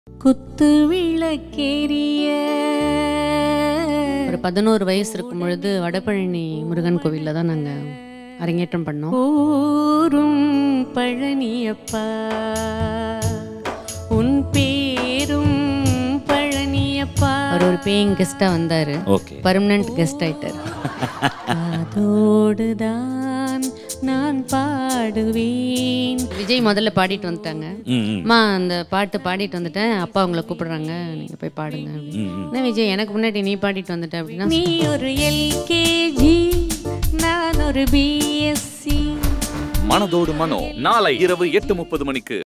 குத்து விளக்கேறிய ஒரு பதினோரு வயசு இருக்கும் பொழுது வடபழனி முருகன் கோவிலில் தான் நாங்கள் அரங்கேற்றம் பண்ணோம் ஊரும் பழனியப்பா உன் பேரும் பழனியப்பா அவர் ஒரு பேயிங் கெஸ்ட்டாக வந்தார் ஓகே பர்மனண்ட் கெஸ்ட் ஆயிட்டார் அதோடுதான் நான் பாடுவேன் விஜய் முதல்ல பாடிட்டு வந்துட்டாங்க ம் ம் அம்மா அந்த பாட்டு பாடிட்டு வந்துட்டேன் அப்பா உங்களை கூப்பிடுறாங்க நீங்கள் போய் பாடுங்க அப்படின்னு ம், ம். என்ன விஜய் எனக்கு முன்னாடி நீ பாடிட்டு வந்துட்ட அப்படின்னா நீ ஒரு எல்கேஜி நான் ஒரு பிஎஸ்சி மனதோடு மனோ நாளை இரவு எட்டு முப்பது மணிக்கு